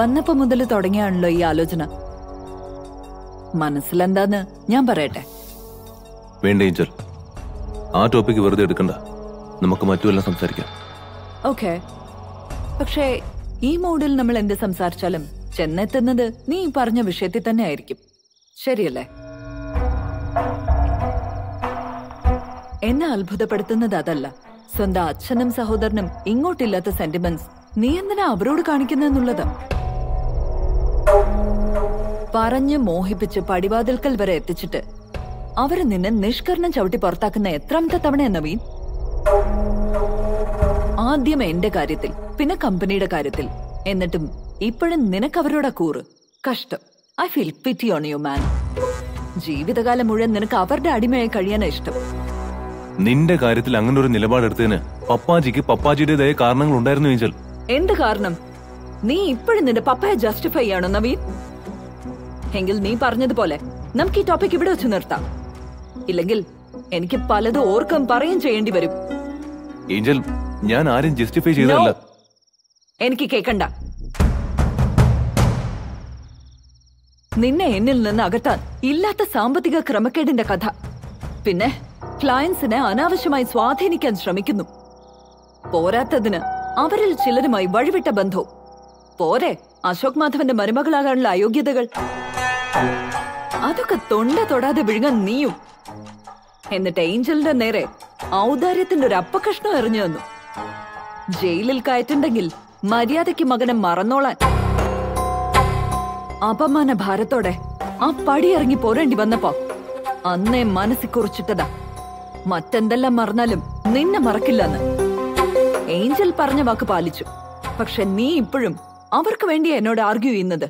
വന്നപ്പോ മുതൽ തുടങ്ങിയാണല്ലോ ഈ ആലോചന മനസ്സിലെന്താന്ന് ഞാൻ പറയട്ടെ വേണ്ട ഏഞ്ചൽ ആ ടോപ്പിക്ക് വെറുതെ എടുക്കണ്ട നമുക്ക് മറ്റുമെല്ലാം സംസാരിക്കാം ഓക്കെ പക്ഷേ ഈ മൂഡിൽ നമ്മൾ എന്ത് സംസാരിച്ചാലും ചെന്നെത്തുന്നത് നീ ഈ പറഞ്ഞ വിഷയത്തിൽ തന്നെ ആയിരിക്കും ശരിയല്ലേ എന്നെ അത്ഭുതപ്പെടുത്തുന്നത് അതല്ല സ്വന്തം അച്ഛനും സഹോദരനും ഇങ്ങോട്ടില്ലാത്ത സെന്റിമെന്റ്സ് നീ എന്തിനാ അവരോട് കാണിക്കുന്നെന്നുള്ളത് പറഞ്ഞ് മോഹിപ്പിച്ച് പടിവാതിൽക്കൽ വരെ എത്തിച്ചിട്ട് അവര് നിന്നെ നിഷ്കരണം ചവിട്ടി പുറത്താക്കുന്ന എത്രാമത്തെ തവണ നവീൻ ആദ്യം എന്റെ കാര്യത്തിൽ പിന്നെ കമ്പനിയുടെ കാര്യത്തിൽ എന്നിട്ടും ഇപ്പോഴും നിനക്ക് അവരോടാ കൂറ് കഷ്ടം I feel pity on you man ജീവിതകാലം മുഴുവൻ നിനക്ക് അവരുടെ അടിമയായി കഴിയാനാ ഇഷ്ടം നിന്റെ കാര്യത്തിൽ അങ്ങനെ ഒരു നിലപാടെടുത്തതിന് പപ്പാജിക്ക് പപ്പാജിയുടേതായ കാരണങ്ങൾ ഉണ്ടായിരുന്നു ഏഞ്ചൽ എന്ത് കാരണം നീ ഇപ്പോഴും നിന്റെ പപ്പയെ ജസ്റ്റിഫൈ ചെയ്യണോ നവീൻ എങ്കിൽ നീ പറഞ്ഞതുപോലെ നമുക്ക് ഈ ടോപ്പിക് ഇവിടെ വെച്ച് നിർത്താം ഇല്ലെങ്കിൽ എനിക്ക് പലതും ഓർക്കും പറയുകയും ചെയ്യേണ്ടി വരും ഏഞ്ചൽ ഞാൻ ആരും ജസ്റ്റിഫൈ ചെയ്തതല്ല No. എനിക്ക് കേക്കണ്ട നിന്നെ എന്നിൽ നിന്ന് അകറ്റാൻ ഇല്ലാത്ത സാമ്പത്തിക ക്രമക്കേടിന്റെ കഥ പിന്നെ ക്ലയൻസിനെ അനാവശ്യമായി സ്വാധീനിക്കാൻ ശ്രമിക്കുന്നു പോരാത്തതിന് അവരിൽ ചിലരുമായി വഴിവിട്ട ബന്ധവും പോരെ അശോക് മാധവന്റെ മരുമകളാകാനുള്ള അയോഗ്യതകൾ അതൊക്കെ തൊണ്ട തൊടാതെ വിഴുങ്ങാൻ നീയും എന്നിട്ട് ഏഞ്ചലിന്റെ നേരെ ഔദാര്യത്തിന്റെ ഒരു അപ്പകഷ്ണം എറിഞ്ഞു തന്നു ജയിലിൽ കയറ്റുണ്ടെങ്കിൽ മര്യാദയ്ക്ക് മകനെ മറന്നോളാൻ അപമാന ഭാരത്തോടെ ആ പടിയിറങ്ങി പോരേണ്ടി വന്നപ്പോ അന്നേ മനസ്സിൽ കുറിച്ചിട്ടതാ മറ്റെന്തെല്ലാം മറന്നാലും നിന്നെ മറക്കില്ലെന്ന് ഏഞ്ചൽ പറഞ്ഞ വാക്ക് പാലിച്ചു പക്ഷെ നീ ഇപ്പോഴും അവർക്ക് വേണ്ടി എന്നോട് ആർഗ്യൂ ചെയ്യുന്നത്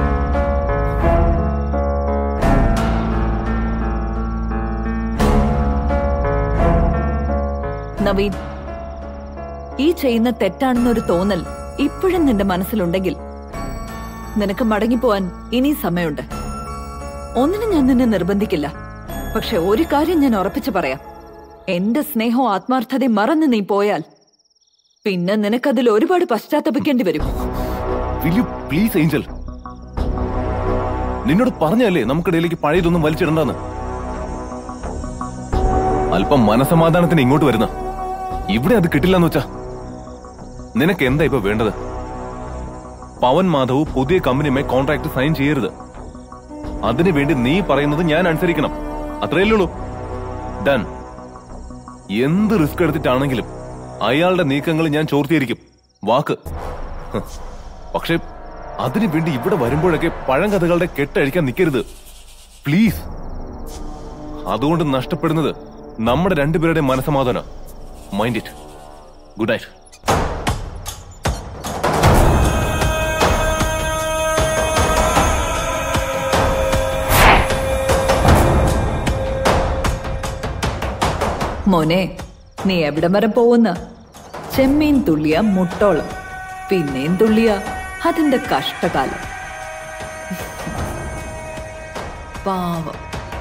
നവീൻ ഈ ചെയ്യുന്ന തെറ്റാണെന്നൊരു തോന്നൽ ഇപ്പോഴും നിന്റെ മനസ്സിലുണ്ടെങ്കിൽ നിനക്ക് മടങ്ങിപ്പോവാൻ ഇനി സമയമുണ്ട് ഒന്നിനും ഞാൻ നിന്നെ നിർബന്ധിക്കില്ല പക്ഷെ ഒരു കാര്യം ഞാൻ ഉറപ്പിച്ചു പറയാം എന്റെ സ്നേഹവും ആത്മാർത്ഥതയും മറന്ന് നീ പോയാൽ പിന്നെ നിനക്കതിൽ ഒരുപാട് പശ്ചാത്തപിക്കേണ്ടി വരും വിൽ യു പ്ലീസ് ഏഞ്ചൽ നിന്നോട് പറഞ്ഞല്ലേ നമുക്കിടയിലേക്ക് പഴയതൊന്നും വലിച്ചിടണ്ടെന്ന് അല്പം മനസമാധാനത്തിന് ഇങ്ങോട്ട് വരുന്ന ഇവിടെ അത് കിട്ടില്ലെന്ന് വെച്ചാ നിനക്ക് എന്താ ഇപ്പൊ വേണ്ടത് പവൻ മാധവ് പുതിയ കമ്പനിയുമായി കോൺട്രാക്ട് സൈൻ ചെയ്യരുത് അതിനു വേണ്ടി നീ പറയുന്നത് ഞാൻ അനുസരിക്കണം അത്രയല്ലേ ഉള്ളൂ ഡൺ എന്ത് റിസ്ക് എടുത്തിട്ടാണെങ്കിലും അയാളുടെ നീക്കങ്ങൾ ഞാൻ ചോർത്തിയിരിക്കും വാക്ക് ഹ്. പക്ഷെ അതിനു വേണ്ടി ഇവിടെ വരുമ്പോഴൊക്കെ പഴങ്കഥകളുടെ കെട്ടഴിക്കാൻ നിൽക്കരുത് പ്ലീസ് അതുകൊണ്ട് നഷ്ടപ്പെടുന്നത് നമ്മുടെ രണ്ടുപേരുടെ മനസമാധാനം മൈൻഡ് ഇറ്റ് ഗുഡ് നൈറ്റ് മോനെ നീ എവിടം വരെ പോകുന്ന ചെമ്മീൻ തുള്ളിയ മുട്ടോളം പിന്നെയും തുള്ളിയ അതിന്റെ കഷ്ടകാലം പാവം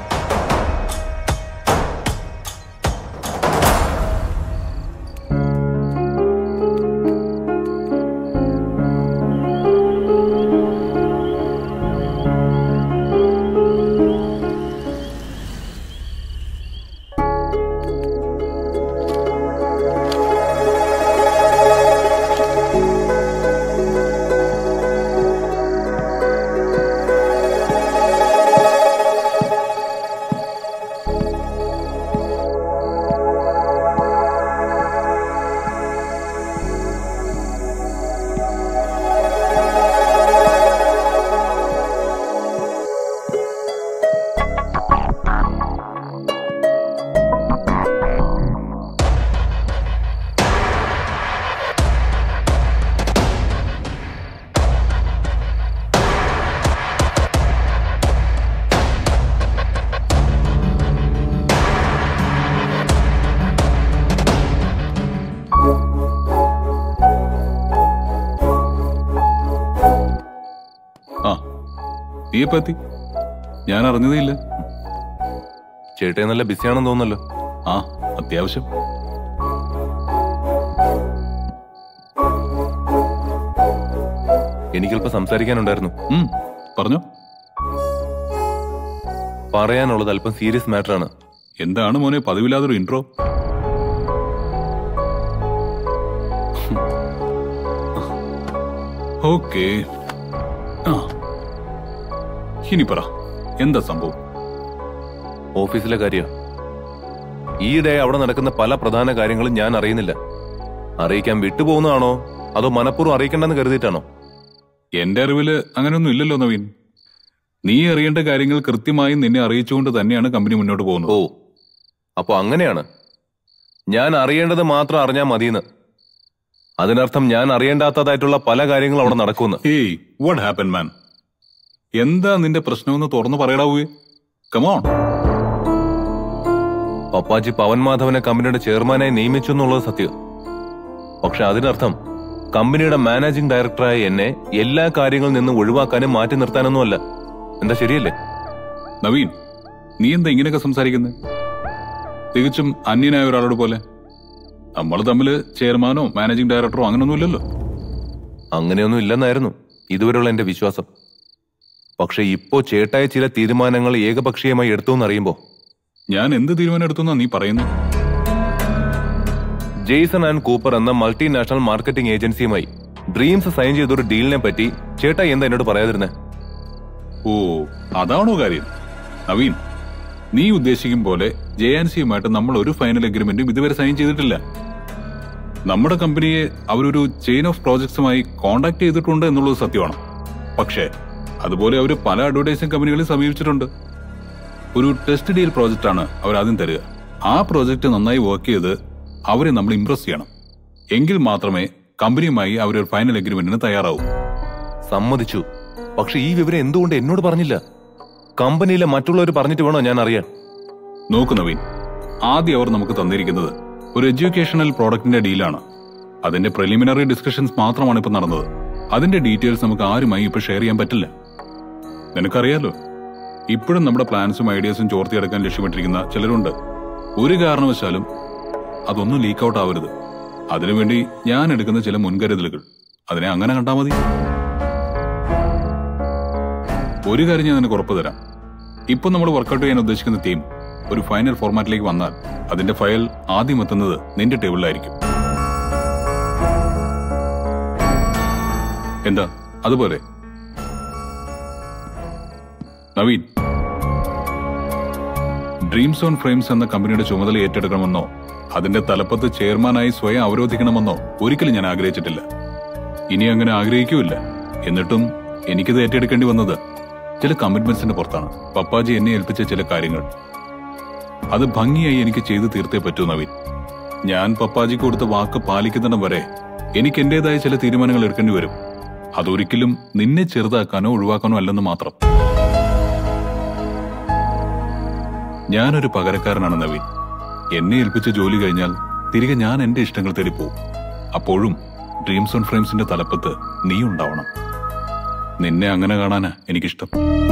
ആ നീ എപ്പോ എത്തി ഞാൻ അറിഞ്ഞതേ ഇല്ല ചേട്ടൻ നല്ല ബിസിയാണെന്ന് തോന്നല്ലോ ആ അത്യാവശ്യം എനിക്കല്പം സംസാരിക്കാനുണ്ടായിരുന്നു ഉം, പറഞ്ഞോ പറയാനുള്ളത് അല്പം സീരിയസ് മാറ്റർ ആണ് എന്താണ് മോനെ പതിവില്ലാതൊരു ഇൻട്രോ ഓക്കെ ഇനി പറ എന്താ സംഭവം ഓഫീസിലെ കാര്യം ഈയിടെ അവിടെ നടക്കുന്ന പല പ്രധാന കാര്യങ്ങളും ഞാൻ അറിയുന്നില്ല അറിയിക്കാൻ വിട്ടുപോകുന്നതാണോ അതോ മനഃപൂർവ്വം അറിയിക്കണ്ടെന്ന് കരുതിയിട്ടാണോ എന്റെ അറിവില് അങ്ങനെയൊന്നും ഇല്ലല്ലോ നവീൻ നീ അറിയേണ്ട കാര്യങ്ങൾ കൃത്യമായി നിന്നെ അറിയിച്ചുകൊണ്ട് തന്നെയാണ് കമ്പനി മുന്നോട്ട് പോകുന്നത് ഓ അപ്പൊ അങ്ങനെയാണ് ഞാൻ അറിയേണ്ടത് മാത്രം അറിഞ്ഞാൽ മതിയെന്ന് അതിനർത്ഥം ഞാൻ അറിയേണ്ടാത്തതായിട്ടുള്ള പല കാര്യങ്ങളും അവിടെ നടക്കുമെന്ന് ഏയ് വാട്ട് ഹാപ്പൻ മാൻ എന്താ നിന്റെ പ്രശ്നമെന്ന് തുറന്നു പറയടാവേ കമോൺ പപ്പാജി പവൻ മാധവനെ കമ്പനിയുടെ ചെയർമാനായി നിയമിച്ചു എന്നുള്ളത് സത്യം പക്ഷെ അതിനർത്ഥം കമ്പനിയുടെ മാനേജിംഗ് ഡയറക്ടറായ എന്നെ എല്ലാ കാര്യങ്ങളിൽ നിന്നും ഒഴിവാക്കാനും മാറ്റി നിർത്താനൊന്നുമല്ല എന്താ ശരിയല്ലേ നവീൻ നീ എന്താ ഇങ്ങനെയൊക്കെ സംസാരിക്കുന്നത് തികച്ചും അന്യനായ ഒരാളോട് പോലെ നമ്മൾ തമ്മിൽ ചെയർമാനോ മാനേജിംഗ് ഡയറക്ടറോ അങ്ങനൊന്നുമില്ലല്ലോ അങ്ങനെയൊന്നും ഇല്ലെന്നായിരുന്നു ഇതുവരെയുള്ള എന്റെ വിശ്വാസം പക്ഷെ ഇപ്പോ ചേട്ടായ ചില തീരുമാനങ്ങൾ ഏകപക്ഷീയമായി എടുത്തു എന്നറിയുമ്പോ ഞാൻ എന്ത് തീരുമാനം എടുത്തു നീ പറയുന്നു ജെയ്സൺ ആൻഡ് കൂപ്പർ എന്ന മൾട്ടിനാഷണൽ മാർക്കറ്റിംഗ് ഏജൻസിയുമായി ഡ്രീംസ് സൈൻ ചെയ്തൊരു ഡീലിനെ പറ്റി ചേട്ടാ എന്താ എന്നോട് പറയാതിരുന്നേ ഓ അതാണോ കാര്യം നവീൻ നീ ഉദ്ദേശിക്കും പോലെ ജെ ആൻ സിയുമായിട്ട് നമ്മൾ ഒരു ഫൈനൽ അഗ്രിമെന്റും ഇതുവരെ സൈൻ ചെയ്തിട്ടില്ല നമ്മുടെ കമ്പനിയെ അവരൊരു ചെയിൻ ഓഫ് പ്രോജക്ട്സുമായി കോണ്ടാക്ട് ചെയ്തിട്ടുണ്ട് എന്നുള്ളത് സത്യമാണ് പക്ഷേ അതുപോലെ അവർ പല അഡ്വർടൈസിംഗ് കമ്പനികളെ സമീപിച്ചിട്ടുണ്ട് ഒരു ടെസ്റ്റ് ഡീൽ പ്രോജക്റ്റ് ആണ് അവർ ആദ്യം തരിക ആ പ്രോജക്റ്റ് നന്നായി വർക്ക് ചെയ്ത് അവരെ നമ്മൾ ഇംപ്രസ് ചെയ്യണം എങ്കിൽ മാത്രമേ കമ്പനിയുമായി അവരൊരു ഫൈനൽ അഗ്രിമെന്റിന് തയ്യാറാവൂ സമ്മതിച്ചു പക്ഷെ ഈ വിവരം എന്തുകൊണ്ട് എന്നോട് പറഞ്ഞില്ല കമ്പനിയിലെ മറ്റുള്ളവർ പറഞ്ഞിട്ട് വേണോ ഞാൻ അറിയാൻ നോക്കു നവീൻ ആദ്യം അവർ നമുക്ക് തന്നിരിക്കുന്നത് ഒരു എഡ്യൂക്കേഷണൽ പ്രോഡക്റ്റിന്റെ ഡീലാണ് അതിന്റെ പ്രിലിമിനറി ഡിസ്കഷൻസ് മാത്രമാണ് ഇപ്പൊ നടന്നത് അതിന്റെ ഡീറ്റെയിൽസ് നമുക്ക് ആരുമായി ഇപ്പൊ ഷെയർ ചെയ്യാൻ പറ്റില്ല നിനക്കറിയാലോ ഇപ്പോഴും നമ്മുടെ പ്ലാൻസും ഐഡിയാസും ചോർത്തിയെടുക്കാൻ ലക്ഷ്യമിട്ടിരിക്കുന്ന ചിലരുണ്ട് ഒരു കാരണവശാലും അതൊന്നും ലീക്ക് ഔട്ട് ആവരുത് അതിനുവേണ്ടി ഞാൻ എടുക്കുന്ന ചില മുൻകരുതലുകൾ അതിനെ അങ്ങനെ കണ്ടാൽ മതി ഒരു കാര്യം ഞാൻ നിനക്ക് ഉറപ്പ് തരാം ഇപ്പൊ നമ്മൾ വർക്കൗട്ട് ചെയ്യാൻ ഉദ്ദേശിക്കുന്ന ടീം ഒരു ഫൈനൽ ഫോർമാറ്റിലേക്ക് വന്നാൽ അതിന്റെ ഫയൽ ആദ്യം എത്തുന്നത് നിന്റെ ടേബിളിലായിരിക്കും എന്താ അതുപോലെ നവീൻ ഡ്രീംസ് ഓൺ ഫ്രെയിംസ് എന്ന കമ്പനിയുടെ ചുമതല ഏറ്റെടുക്കണമെന്നോ അതിന്റെ തലപ്പത്ത് ചെയർമാനായി സ്വയം അവരോധിക്കണമെന്നോ ഒരിക്കലും ഞാൻ ആഗ്രഹിച്ചിട്ടില്ല ഇനി അങ്ങനെ ആഗ്രഹിക്കൂല എന്നിട്ടും എനിക്കിത് ഏറ്റെടുക്കേണ്ടി വന്നത് ചില കമ്മിറ്റ്മെന്റ്സിന്റെ പുറത്താണ് പപ്പാജി എന്നെ ഏൽപ്പിച്ച ചില കാര്യങ്ങൾ അത് ഭംഗിയായി എനിക്ക് ചെയ്തു തീർത്തേ പറ്റൂ നവീൻ ഞാൻ പപ്പാജിക്ക് കൊടുത്ത വാക്ക് പാലിക്കുന്നിടം വരെ എനിക്ക് എന്റേതായ ചില തീരുമാനങ്ങൾ എടുക്കേണ്ടി വരും അതൊരിക്കലും നിന്നെ ചെറുതാക്കാനോ ഒഴിവാക്കാനോ അല്ലെന്ന് മാത്രം ഞാനൊരു പകരക്കാരനാണ് നവീൻ എന്നെ ഏൽപ്പിച്ച ജോലി കഴിഞ്ഞാൽ തിരികെ ഞാൻ എന്റെ ഇഷ്ടങ്ങൾ തേടി പോവും അപ്പോഴും ഡ്രീംസ് ഓൺ ഫ്രെയിംസിന്റെ തലപ്പത്ത് നീ ഉണ്ടാവണം നിന്നെ അങ്ങനെ കാണാനാ എനിക്കിഷ്ടം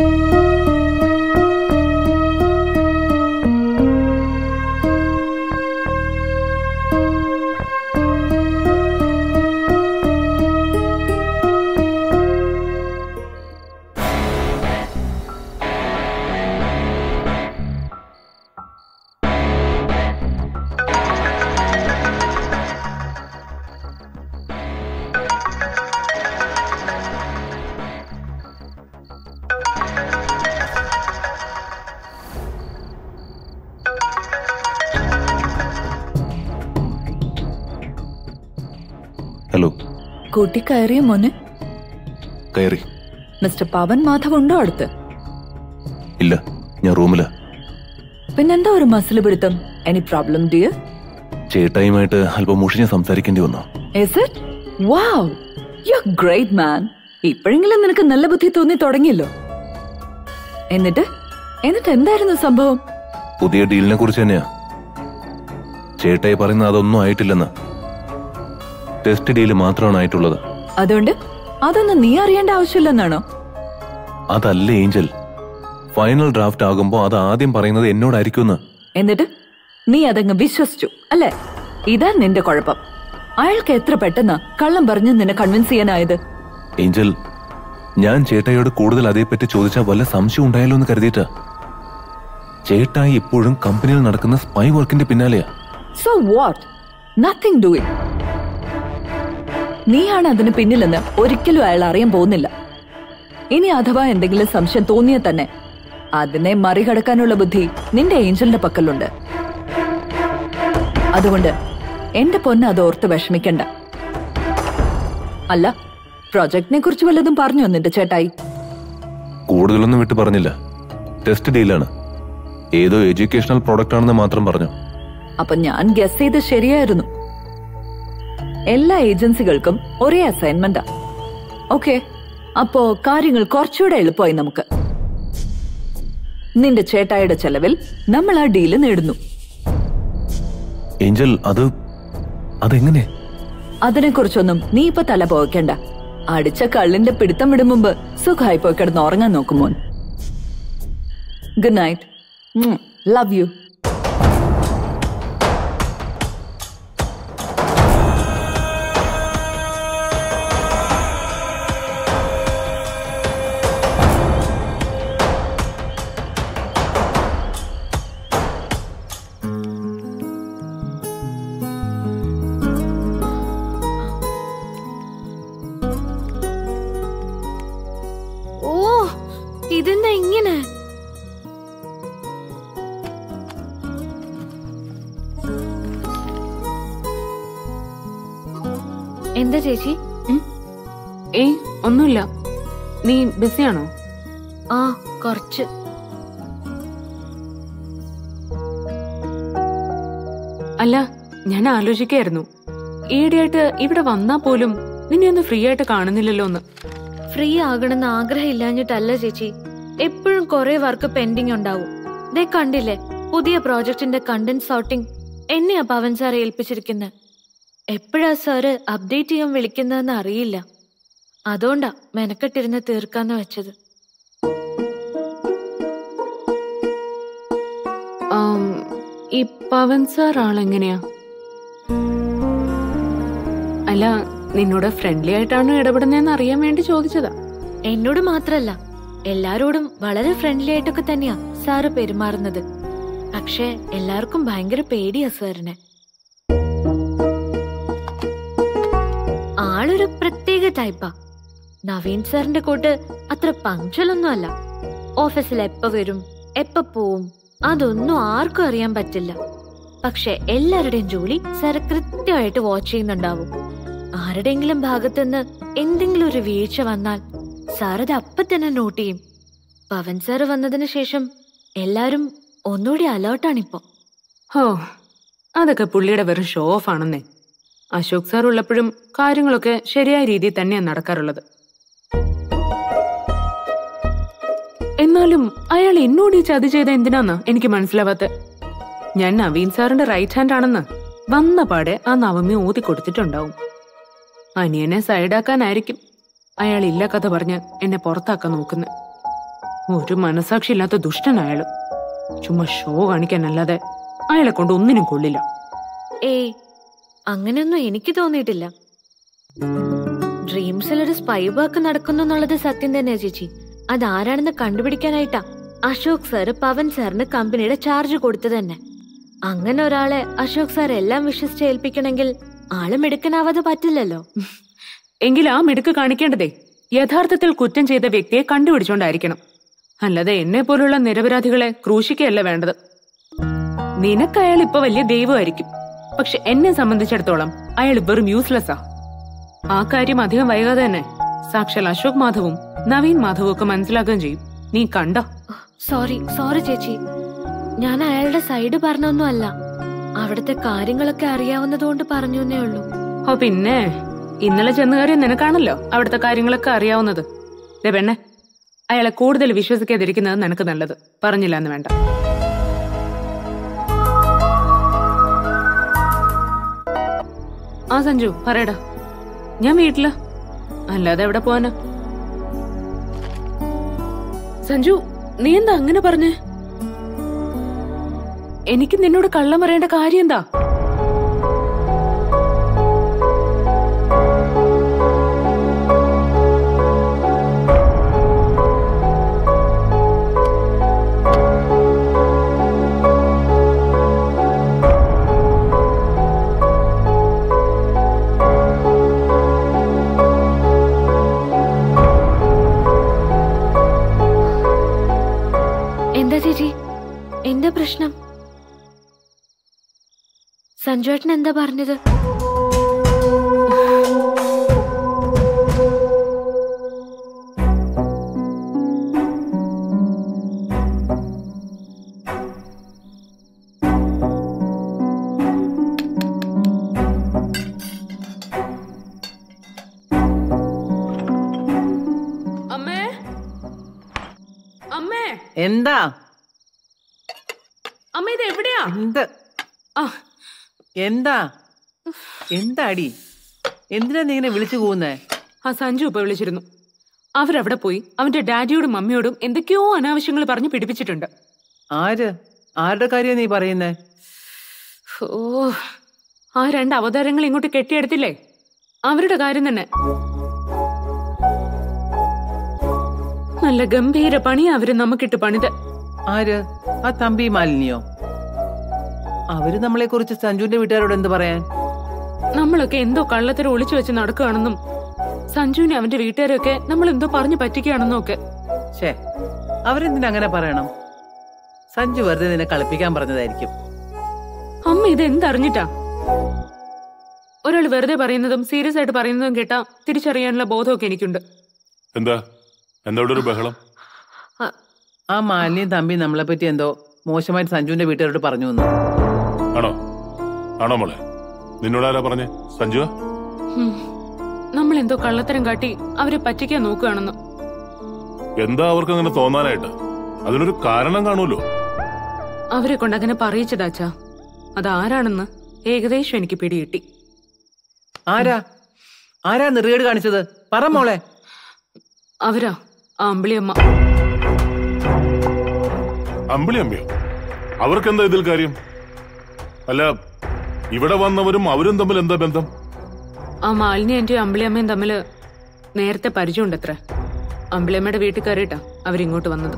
ഹലോ കൂട്ടി കയറിയ മോനെ കയറി മിസ്റ്റർ പവൻ മാധവ് ഉണ്ടോ അടുത്ത് ഇല്ല ഞാൻ റൂമിലാ പിന്നെന്താ ഒരു മസിൽ പിടുത്തം എനി പ്രോബ്ലം ഡിയർ ചേട്ടായുമായിട്ട് അല്പം മുഷിഞ്ഞ് സംസാരിക്കേണ്ടി വന്നു is it wow you great man ഇപ്പോഴെങ്കിലും നിനക്ക് നല്ല ബുദ്ധി തോന്നി തുടങ്ങിയല്ലോ എന്നിട്ട് എന്നിട്ട് എന്തായിരുന്നു സംഭവം പുതിയ ഡീലിനെ കുറിച്ച് തന്നെയാ ചേട്ടായി പറയുന്ന അതൊന്നും ആയിട്ടില്ലെന്ന് ടെസ്റ്റ് ഡീല് മാത്രമാണ് ആയിട്ടുള്ളത് അതുകൊണ്ട് അതൊന്നും നീ അറിയേണ്ട ആവശ്യമില്ലെന്നാണോ അതല്ല ഏഞ്ചൽ ഫൈനൽ ഡ്രാഫ്റ്റ് ആകുമ്പോൾ അത് ആദ്യം പറയുന്നത് എന്നോടായിരിക്കുമെന്ന് എന്നിട്ട് നീ അതങ്ങ് വിശ്വസിച്ചു അല്ലേ ഇതാ നിന്റെ കുഴപ്പം അയാൾക്ക് എത്ര പെട്ടെന്നാ കള്ളം പറഞ്ഞ് നിന്നെ കൺവിൻസ് ചെയ്യാനായത് ഏഞ്ചൽ ഞാൻ ചേട്ടായിയോട് കൂടുതൽ അതേപ്പറ്റി ചോദിച്ചാൽ വല്ല സംശയം ഉണ്ടായാലോ എന്ന് കരുതിയിട്ടാ ചേട്ടായി ഇപ്പോഴും കമ്പനിയിൽ നടക്കുന്ന സ്പൈ വർക്കിന്റെ പിന്നാലെയാ സോ വാട്ട് നത്തിങ് ഡൂയിങ് നീയാണ് അതിന് പിന്നിലെന്ന് ഒരിക്കലും അയാൾ അറിയാൻ പോകുന്നില്ല ഇനി അഥവാ എന്തെങ്കിലും സംശയം തോന്നിയാൽ തന്നെ അതിനെ മറികടക്കാനുള്ള ബുദ്ധി നിന്റെ ഏഞ്ചലിന്റെ പക്കലുണ്ട് അതുകൊണ്ട് എന്റെ പൊന്ന് അത് ഓർത്ത് വിഷമിക്കണ്ട അല്ല പ്രൊജക്ടിനെ കുറിച്ച് വല്ലതും പറഞ്ഞു നിന്റെ ചേട്ടായി കൂടുതലൊന്നും വിട്ടു പറഞ്ഞില്ല ടെസ്റ്റ് ഡീലാണ് ഏതോ എഡ്യൂക്കേഷണൽ പ്രോഡക്റ്റ് ആണെന്ന് മാത്രം പറഞ്ഞു അപ്പൊ ഞാൻ ഗസ് ചെയ്ത് ശരിയായിരുന്നു എല്ലാ ഏജൻസികൾക്കും ഒരേ അസൈൻമെന്റാ ഓക്കെ അപ്പോ കാര്യങ്ങൾ കുറച്ചുകൂടെ എളുപ്പമായി നമുക്ക് നിന്റെ ചേട്ടായുടെ ചെലവിൽ നമ്മൾ ആ ഡീല് നേടുന്നു ഏഞ്ചൽ അത് അതെങ്ങനെ അതിനെക്കുറിച്ചൊന്നും നീ ഇപ്പൊ തല പോകേണ്ട അടിച്ച കള്ളിന്റെ പിടുത്തം വിടും മുമ്പ് സുഖമായി പോയി കിടന്ന് ഉറങ്ങാൻ നോക്കുമോൻ ഗുഡ് നൈറ്റ് ലവ് യു ഓ ഇതെന്താ ഇങ്ങനെ എന്താ ചേച്ചി ഏയ് ഒന്നുമില്ല നീ ബിസിയാണോ ആ കുറച്ച് അല്ല ഞാൻ ആലോചിക്കായിരുന്നു ഈയിടെയായിട്ട് ഇവിടെ വന്നാ പോലും നിന്നെ ഒന്ന് ഫ്രീ ആയിട്ട് കാണുന്നില്ലല്ലോ എന്ന് ഫ്രീ ആകണമെന്ന് ആഗ്രഹം ഇല്ലാഞ്ഞിട്ടല്ല ചേച്ചി എപ്പോഴും കുറെ വർക്ക് പെൻഡിങ് ഉണ്ടാവും ദേ കണ്ടില്ലേ പുതിയ പ്രോജക്റ്റിന്റെ കണ്ടന്റ് സോർട്ടിംഗ് എന്നെയാ പവൻ സാർ ഏൽപ്പിച്ചിരിക്കുന്നത് എപ്പോഴാ സാറ് അപ്ഡേറ്റ് ചെയ്യാൻ വിളിക്കുന്നതെന്ന് അറിയില്ല അതുകൊണ്ടാ മെനക്കെട്ടിരുന്ന് തീർക്കാന്ന് വെച്ചത് ആം, ഈ പവൻ സാർ ആളെങ്ങനെയാ അല്ല നിന്നോട് ഫ്രണ്ട്ലി ആയിട്ടാണ് ഇടപെടുന്നതെന്ന് അറിയാൻ വേണ്ടി ചോദിച്ചതാ എന്നോട് മാത്രല്ല എല്ലാരോടും വളരെ ഫ്രണ്ട്ലി ആയിട്ടൊക്കെ തന്നെയാ സാറ് പെരുമാറുന്നത് പക്ഷെ എല്ലാവർക്കും ഭയങ്കര പേടിയാ സാറിനെ ആളൊരു പ്രത്യേക ടൈപ്പാ നവീൻ സാറിന്റെ കൂട്ട് അത്ര പങ്ക്ച്വലൊന്നും അല്ല ഓഫീസിൽ എപ്പ വരും എപ്പ പോവും അതൊന്നും ആർക്കും അറിയാൻ പറ്റില്ല പക്ഷെ എല്ലാവരുടെയും ജോലി സാറ് കൃത്യമായിട്ട് വാച്ച് ചെയ്യുന്നുണ്ടാവും ആരുടെയെങ്കിലും ഭാഗത്തുനിന്ന് എന്തെങ്കിലും ഒരു വീഴ്ച വന്നാൽ സാർ അത് അപ്പൊ തന്നെ നോട്ട് ചെയ്യും പവൻ സാറ് വന്നതിന് ശേഷം എല്ലാരും ഒന്നുകൂടി അലേർട്ടാണിപ്പോ ഹോ അതൊക്കെ പുള്ളിയുടെ വെറും ഷോ ഓഫ് ആണെന്നേ അശോക് സാർ ഉള്ളപ്പോഴും കാര്യങ്ങളൊക്കെ ശരിയായ രീതിയിൽ തന്നെയാണ് നടക്കാറുള്ളത് എന്നാലും അയാൾ എന്നോട് ഈ ചതി ചെയ്ത എന്തിനാന്ന് എനിക്ക് മനസ്സിലാവാത്ത ഞാൻ നവീൻ സാറിന്റെ റൈറ്റ് ഹാൻഡ് ആണെന്ന് വന്ന പാടെ ആ നവമി ഊതി കൊടുത്തിട്ടുണ്ടാവും അനിയനെ സൈഡാക്കാനായിരിക്കും അയാൾ ഇല്ല കഥ പറഞ്ഞ് എന്നെ പുറത്താക്കാൻ നോക്കുന്നത് ഒരു മനസാക്ഷി ഇല്ലാത്ത ദുഷ്ടൻ അയാള് ചുമ്മാ ഷോ കാണിക്കാനല്ലാതെ അയാളെ കൊണ്ട് ഒന്നിനും കൊള്ളില്ല ഏയ് അങ്ങനെയൊന്നും എനിക്ക് തോന്നിയിട്ടില്ല ഡ്രീംസിൽ ഒരു സ്പൈ വർക്ക് നടക്കുന്നു എന്നുള്ളത് സത്യം തന്നെയാ ചേച്ചി അതാരാണെന്ന് കണ്ടുപിടിക്കാനായിട്ടാ അശോക് സാറ് പവൻ സാറിന് കമ്പനിയുടെ ചാർജ് കൊടുത്തു തന്നെ അങ്ങനെ ഒരാളെ അശോക് സാർ എല്ലാം വിശ്വസിച്ച് ഏൽപ്പിക്കണമെങ്കിൽ ആള് മിടുക്കനാവാതെ പറ്റില്ലല്ലോ എങ്കിൽ ആ മിടുക്ക് കാണിക്കേണ്ടതേ യഥാർത്ഥത്തിൽ കുറ്റം ചെയ്ത വ്യക്തിയെ കണ്ടുപിടിച്ചോണ്ടായിരിക്കണം അല്ലാതെ എന്നെ പോലുള്ള നിരപരാധികളെ ക്രൂശിക്കുകയല്ല വേണ്ടത് നിനക്ക് അയാൾ ഇപ്പൊ വലിയ ദൈവമായിരിക്കും പക്ഷെ എന്നെ സംബന്ധിച്ചിടത്തോളം അയാൾ വെറും യൂസ്ലെസ്സാ ആ കാര്യം അധികം വൈകാതെ തന്നെ സാക്ഷാൽ അശോക് മാധവും നവീൻ മാധവും ഒക്കെ മനസ്സിലാക്കുകയും ചെയ്യും നീ കണ്ടോ സോറി സോറി ചേച്ചി ഞാൻ അയാളുടെ സൈഡ് പറഞ്ഞൊന്നും അല്ല അവിടുത്തെ കാര്യങ്ങളൊക്കെ അറിയാവുന്നതുകൊണ്ട് പറഞ്ഞു എന്നേ ഉള്ളൂ ഓ പിന്നെ ഇന്നലെ ചെന്ന് കയറിയ നിനക്കാണല്ലോ അവിടുത്തെ കാര്യങ്ങളൊക്കെ അറിയാവുന്നത് ദേ പെണ്ണെ അയാളെ കൂടുതൽ വിശ്വസിക്കാതിരിക്കുന്നത് നിനക്ക് നല്ലത് പറഞ്ഞില്ല എന്ന് വേണ്ട ആ സഞ്ജു പറയടാ ഞാൻ വീട്ടില് അല്ലാതെ എവിടെ പോവാനാ സഞ്ജു നീ എന്താ അങ്ങനെ പറഞ്ഞേ എനിക്ക് നിന്നോട് കള്ളം പറയേണ്ട കാര്യം എന്താ എന്താ ചേച്ചി എന്താ പ്രശ്നം സഞ്ജുവേട്ടൻ എന്താ പറഞ്ഞത് അമ്മേ അമ്മേ എന്താ അമ്മ ഇത് എവിടെയാ എന്ത് ആ എന്താ എന്താടി എന്തിനാ നീ ഇങ്ങനെ വിളിച്ചു പോകുന്നേ ആ സഞ്ജു ഇപ്പൊ വിളിച്ചിരുന്നു അവരവിടെ പോയി അവന്റെ ഡാഡിയോടും മമ്മിയോടും എന്തൊക്കെയോ അനാവശ്യങ്ങൾ പറഞ്ഞു പിടിപ്പിച്ചിട്ടുണ്ട് ആര് ആരുടെ കാര്യ നീ പറയുന്നേ ഓ ആ രണ്ട് അവതാരങ്ങൾ ഇങ്ങോട്ട് കെട്ടിയെടുത്തില്ലേ അവരുടെ കാര്യം തന്നെ നല്ല ഗംഭീര പണി അവര് നമുക്കിട്ട് പണിത് ആര് ആ തമ്പി മാലിനിയോ അവര് നമ്മളെ കുറിച്ച് സഞ്ജുവിന്റെ വീട്ടുകാരോട് എന്ത് പറയാൻ നമ്മളൊക്കെ എന്തോ കള്ളത്തരം ഒളിച്ചു വെച്ച് നടക്കുകയാണെന്നും സഞ്ജുവിനെ അവന്റെ വീട്ടുകാരൊക്കെ നമ്മൾ എന്തോ പറഞ്ഞു പറ്റിക്കുകയാണെന്നും ഒക്കെ ഷേ അവരെന്തിനാ അങ്ങനെ പറയണം സഞ്ജു വെറുതെ നിന്നെ കളിപ്പിക്കാൻ പറഞ്ഞതായിരിക്കും അമ്മ ഇത് എന്തറിഞ്ഞിട്ടാ ഒരാൾ വെറുതെ പറയുന്നതും സീരിയസ് ആയിട്ട് പറയുന്നതും കേട്ടാ തിരിച്ചറിയാനുള്ള ബോധമൊക്കെ എനിക്കുണ്ട് എന്താ എന്താ ഇവിടെ ഒരു ബഹളം ആ മാലിന്യം തമ്പി നമ്മളെ പറ്റി എന്തോ മോശമായിട്ട് സഞ്ജുവിന്റെ വീട്ടുകാരോട് പറഞ്ഞു വന്നു ആണോ ആണോ മോളെ നിന്നോടാരാ പറഞ്ഞേ സഞ്ജു ഹും. നമ്മൾ എന്തോ കള്ളത്തരം കാട്ടി അവരെ പറ്റിക്കാൻ നോക്കുകയാണെന്ന് എന്താ അവർക്ക് അങ്ങനെ തോന്നാനായിട്ട് അതിനൊരു കാരണം കാണുമല്ലോ അവരെ കൊണ്ട് അങ്ങനെ പറയിച്ചതാച്ചാ അതാരാണെന്ന് ഏകദേശം എനിക്ക് പിടികിട്ടി ആരാ ആരാ നെറുകേട് കാണിച്ചത് പറ മോളെ അവരാ ആ അമ്പിളിയമ്മ അമ്പിളി അമ്പിയോ അവർക്കെന്താ ഇതിൽ കാര്യം അല്ല ഇവിടെ വന്നവരും അവരും തമ്മിൽ എന്താ ബന്ധം ആ മാലിന്യ ആന്റിയും അമ്പിളിയമ്മയും തമ്മില് നേരത്തെ പരിചയമുണ്ടത്ര അമ്പിളിയമ്മയുടെ വീട്ടിൽ കയറിയിട്ടാ അവരിങ്ങോട്ട് വന്നത്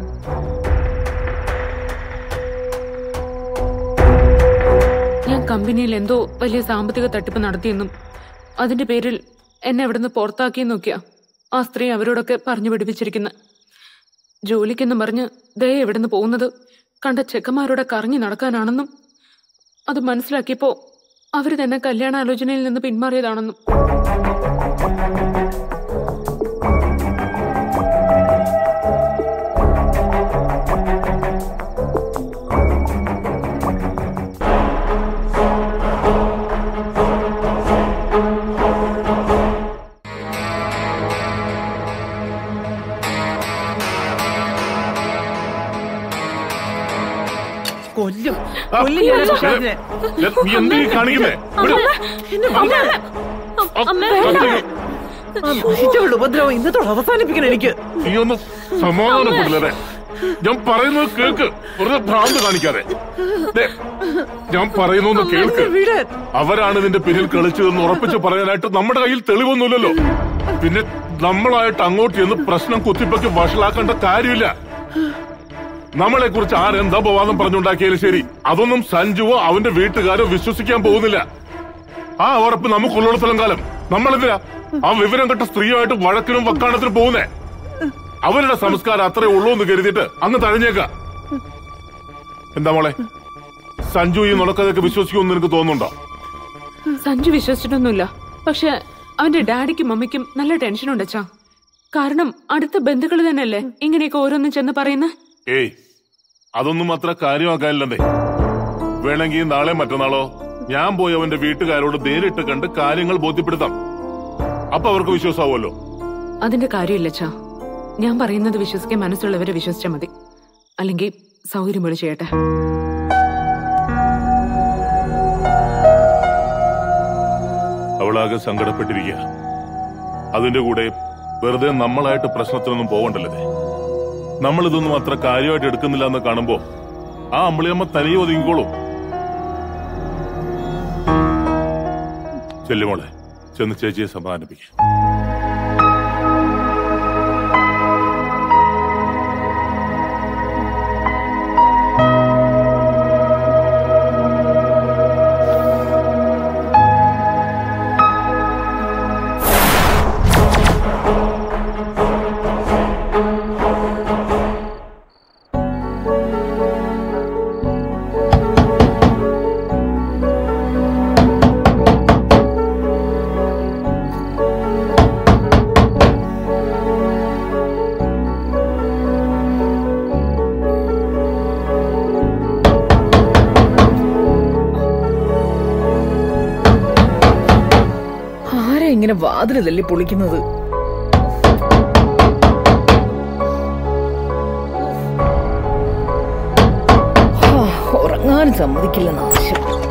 ഞാൻ കമ്പനിയിൽ എന്തോ വലിയ സാമ്പത്തിക തട്ടിപ്പ് നടത്തിയെന്നും അതിന്റെ പേരിൽ എന്നെ ഇവിടുന്ന് പുറത്താക്കിയെന്നൊക്കെയാ ആ സ്ത്രീ അവരോടൊക്കെ പറഞ്ഞു പിടിപ്പിച്ചിരിക്കുന്ന ജോലിക്കെന്നും പറഞ്ഞ് ദയ ഇവിടുന്ന് പോകുന്നത് കണ്ട ചെക്കന്മാരോടെ കറങ്ങി നടക്കാനാണെന്നും അത് മനസ്സിലാക്കിയപ്പോ അവര് തന്നെ കല്യാണാലോചനയിൽ നിന്ന് പിന്മാറിയതാണെന്നും കൊല്ലും കൊല്ലും ഞാൻ ആ പിശാചിനെ. നീ എന്ത് ഈ കാണിക്കുന്നേ വിട്. ആ നശിച്ചവളുടെ ഉപദ്രവം ഇന്നത്തോടെ അവസാനിപ്പിക്കണം എനിക്ക് നീ ഒന്ന് സമാധാനപ്പെടില്ലേ ഞാൻ പറയുന്നത് കേൾക്ക് വെറുതെ ഭ്രാന്ത് കാണിക്കാതെ ദേ, ഞാൻ പറയുന്നൊന്ന് കേൾക്ക് വിടാൻ അവരാണ് ഇതിന്റെ പിന്നിൽ കളിച്ചതെന്ന് ഉറപ്പിച്ച് പറയാനായിട്ട് നമ്മുടെ കയ്യിൽ തെളിവൊന്നുമില്ലല്ലോ പിന്നെ നമ്മളായിട്ട് അങ്ങോട്ട് ചെന്ന് പ്രശ്നം കുത്തിപ്പൊക്കി വഷളാക്കേണ്ട കാര്യമില്ല നമ്മളെ കുറിച്ച് ആരെന്താ അപവാദം പറഞ്ഞുണ്ടാക്കിയാലും ശരി അതൊന്നും സഞ്ജുവോ അവന്റെ വീട്ടുകാരോ വിശ്വസിക്കാൻ പോകുന്നില്ല ആ ഉറപ്പ് നമുക്കുള്ളിടത്തോളം കാലം നമ്മളെന്തിനാ ആ വിവരം കെട്ട സ്ത്രീയായിട്ട് വഴക്കിനും വക്കാണത്തിനും പോകുന്നേ അവരുടെ സംസ്കാരം അത്രേ ഉള്ളൂ എന്ന് കരുതിയിട്ട് അങ്ങ് തഴഞ്ഞേക്ക എന്താ മോളെ സഞ്ജു ഈ നുണക്കതൊക്കെ വിശ്വസിക്കുമെന്ന് നിനക്ക് തോന്നുന്നുണ്ടോ സഞ്ജു വിശ്വസിച്ചിട്ടൊന്നുമില്ല പക്ഷെ അവന്റെ ഡാഡിക്കും മമ്മിക്കും നല്ല ടെൻഷൻ ഉണ്ടച്ചാ കാരണം അടുത്ത ബന്ധുക്കൾ തന്നെയല്ലേ ഇങ്ങനെയൊക്കെ ഓരോന്നും ചെന്ന് പറയുന്നത് ഏയ് അതൊന്നും അത്ര കാര്യമാക്കാനില്ലെന്നേ വേണമെങ്കിൽ നാളെ മറ്റന്നാളോ ഞാൻ പോയി അവന്റെ വീട്ടുകാരോട് നേരിട്ട് കണ്ട് കാര്യങ്ങൾ ബോധ്യപ്പെടുത്താം അപ്പൊ അവർക്ക് വിശ്വാസമാവുമല്ലോ അതിന്റെ കാര്യമില്ലച്ചാ ഞാൻ പറയുന്നത് വിശ്വസിക്കാൻ മനസ്സുള്ളവരെ വിശ്വസിച്ചാൽ മതി അല്ലെങ്കിൽ സൗകര്യം പോലെ ചെയ്യട്ടെ അവളാകെ സങ്കടപ്പെട്ടിരിക്കുക അതിന്റെ കൂടെ വെറുതെ നമ്മളായിട്ട് പ്രശ്നത്തിനൊന്നും പോകണ്ടല്ലേ നമ്മൾ ഇതൊന്നും അത്ര കാര്യമായിട്ട് എടുക്കുന്നില്ല എന്ന് കാണുമ്പോ ആ അമ്പിളിയമ്മ തനിയെ ഒതുങ്ങിക്കോളും ചെല്ലുമോളെ ചെന്ന് ചേച്ചിയെ സമാധാനിപ്പിക്കും ഇങ്ങനെ വാതില് തല്ലി പൊളിക്കുന്നത് ഹാ, ഉറങ്ങാനും സമ്മതിക്കില്ല നാശം